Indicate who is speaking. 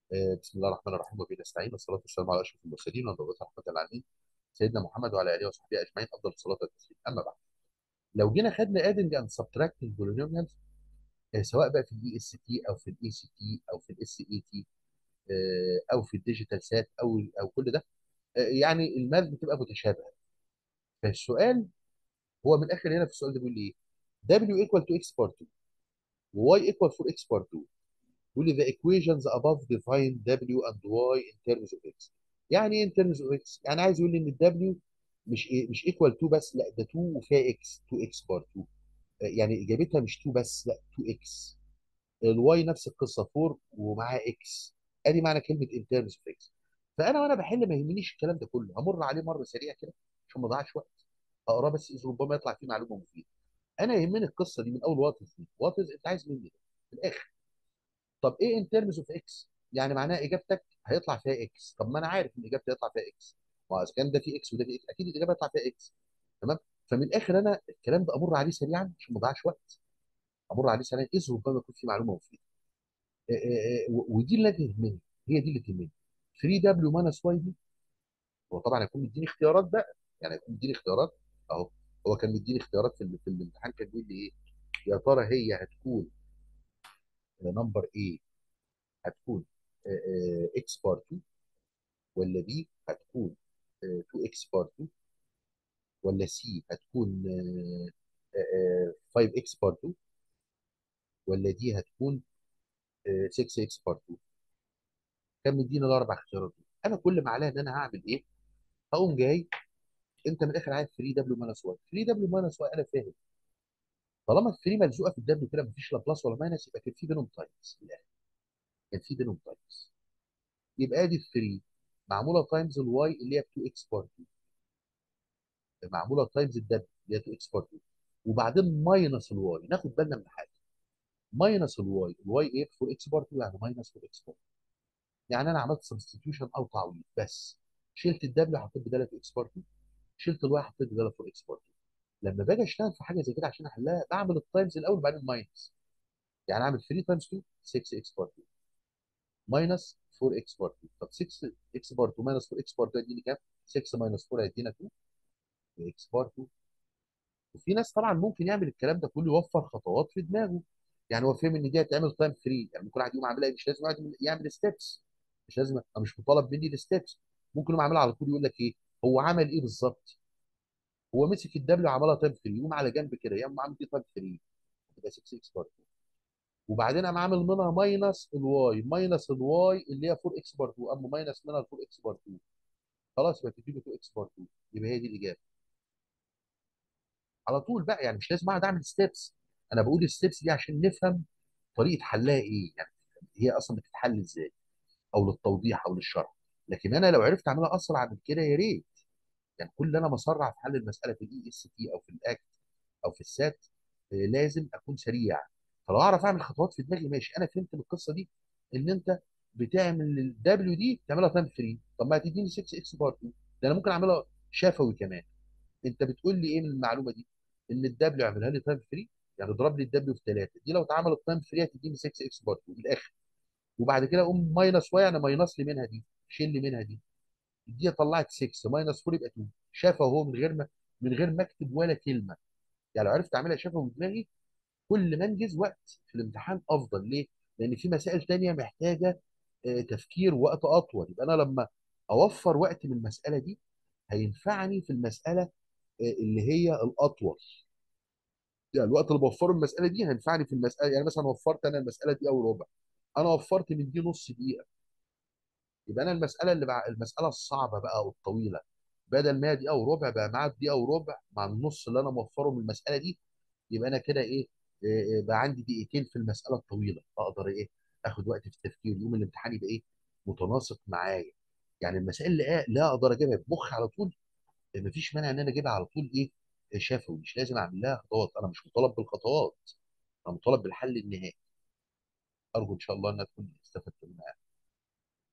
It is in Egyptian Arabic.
Speaker 1: آه، بسم الله الرحمن الرحيم وبه نستعين والصلاه والسلام على اشرف المرسلين ومبعوث رحمه العالمين سيدنا محمد وعلى اله وصحبه اجمعين افضل الصلاه والتسليم اما بعد لو جينا خدنا ادنج اند سبتراكتنج بولينوميالز سواء بقى في الاي اس تي او في الاي سي تي او في الاس اي تي او في الديجيتال سات او او كل ده آه، يعني الماث بتبقى متشابهه فالسؤال هو من الاخر هنا في السؤال ده بيقول لي ايه W equal to x bar 2 و y equal for x bar 2 يقول لي the equations above define W and Y in terms of X يعني ايه in terms of X يعني عايز يقول لي ان ال W مش إيه مش equal 2 بس لا ده 2 وفيها X 2X بار 2 آه، يعني اجابتها مش 2 بس لا 2X الواي نفس القصه 4 ومعاه X ادي معنى كلمه in terms of X فانا وانا بحل ما يهمنيش الكلام ده كله همر عليه مره سريعه كده عشان ما اضيعش وقت اقراه بس اذا ربما يطلع فيه معلومه مفيده انا يهمني القصه دي من اول واتز دي واتز انت عايز مني ده في الاخر طب ايه ان ترمز اوف اكس يعني معناها اجابتك هيطلع فيها اكس طب ما انا عارف ان اجابتي هيطلع فيها اكس ما هو اذا كان ده فيه اكس وده فيه اكس اكيد الاجابه هيطلع فيها اكس تمام فمن الاخر انا الكلام ده امر عليه سريعا عشان ما اضيعش وقت امر عليه سريعا اذ ربما يكون في معلومه مفيده آه، آه، آه، و- ودي اللي تهمني هي دي اللي تهمني 3 دبليو ماينس واي دي هو طبعا هيكون مديني اختيارات بقى يعني هيكون مديني اختيارات اهو هو كان مديني اختيارات في ال- في الامتحان كان بيقول لي ايه يا ترى هي هتكون نمبر ايه هتكون اكس بار 2 ولا بي هتكون 2 اكس بار 2 ولا سي هتكون 5 اكس بار 2 ولا دي هتكون 6 اكس بار 2 كان مدينا الاربع اختيارات دول انا كل ما عليا ان انا هعمل ايه هقوم جاي انت من الاخر عايز 3 دبليو ماينس 1 3 دبليو ماينس 1 انا فاهم طالما ال 3 ملزوقه في الدبليو كده مفيش لا بلس ولا ماينس يبقى كان في بينهم تايمز من الاخر كان في بينهم تايمز يبقى ادي ال 3 معموله تايمز الواي اللي هي 2 اكس بار 2 معموله تايمز الدبليو اللي هي 2 اكس بار 2 وبعدين ماينس الواي ناخد بالنا من حاجه ماينس الواي الواي ايه 4 اكس بار 2 يعني ماينس 4 اكس بار يعني انا عملت سبستيتيوشن او تعويض بس شلت الدبليو حطيت بداله اكس بار 2 شلت الواي حطيت بداله 4 اكس بار 2 لما باجي اشتغل في حاجه زي كده عشان احلها بعمل التايمز الاول وبعدين ماينس يعني اعمل 3 تايمز 2 6 اكس بار 2 ماينس 4 اكس بار 2 طب 6 اكس بار 2 ماينس 4 اكس بار 2 يديني كام 6 ماينس 4 هيدينا 2 اكس بار 2 وفي ناس طبعا ممكن يعمل الكلام ده كله يوفر خطوات في دماغه يعني هو فهم ان دي هتعمل تايم فري يعني ممكن واحد يقوم عاملها مش لازم واحد يعمل ستيبس مش لازم أنا مش مطالب مني الستيبس ممكن يقوم عاملها على طول يقول لك ايه هو عمل ايه بالظبط هو مسك الدبليو وعملها تايم فري يقوم على جنب كده يقوم عامل دي تايم فري تبقى 6 اكس بار 2 وبعدين قام عامل منها ماينس الواي ماينس الواي اللي هي 4 اكس بار 2 اما ماينس منها 4 اكس بار 2 خلاص يبقى تديله 2 اكس بار 2 يبقى هي دي الاجابه على طول بقى يعني مش لازم اقعد اعمل ستيبس انا بقول الستيبس دي عشان نفهم طريقه حلها ايه يعني هي اصلا بتتحل ازاي او للتوضيح او للشرح لكن انا لو عرفت اعملها اسرع من كده يا ريت يعني كل اللي انا مسرع في حل المساله في الاي اس تي او في الاكت او في السات آه، لازم اكون سريع فلو اعرف اعمل خطوات في دماغي ماشي انا فهمت من القصه دي ان انت بتعمل الدبليو دي تعملها تايم 3 طب ما هتديني 6 اكس بار 2 ده انا ممكن اعملها شفوي كمان انت بتقول لي ايه من المعلومه دي ان الدبليو اعملها لي تايم 3 يعني اضرب لي الدبليو في 3 دي لو اتعملت تايم 3 هتديني 6 اكس بار 2 من الاخر وبعد كده اقوم ماينس واي يعني ماينس لي منها دي شيل لي منها دي دي طلعت 6 ماينس 4 يبقى 2 شافه هو من غير ما من غير ما اكتب ولا كلمه يعني لو عرفت اعملها شافه من دماغي كل ما انجز وقت في الامتحان افضل ليه؟ لان في مسائل تانية محتاجه آه، تفكير وقت اطول يبقى انا لما اوفر وقت من المساله دي هينفعني في المساله آه، اللي هي الاطول يعني الوقت اللي بوفره المساله دي هينفعني في المساله يعني مثلا وفرت انا المساله دي او ربع انا وفرت من دي نص دقيقه يبقى انا المساله اللي بقى المساله الصعبه بقى او الطويله بدل ما هي دقيقه وربع بقى معايا دقيقه وربع مع النص اللي انا موفره من المساله دي يبقى انا كده ايه إيه، إيه، بقى عندي دقيقتين في المساله الطويله اقدر ايه اخد وقت في التفكير يوم الامتحان يبقى ايه متناسق معايا يعني المسائل اللي إيه؟ لا اقدر اجيبها بمخ على طول مفيش مانع ان انا اجيبها على طول ايه شافوي مش لازم اعمل لها خطوات انا مش مطالب بالخطوات انا مطالب بالحل النهائي ارجو ان شاء الله انها تكون استفدت منها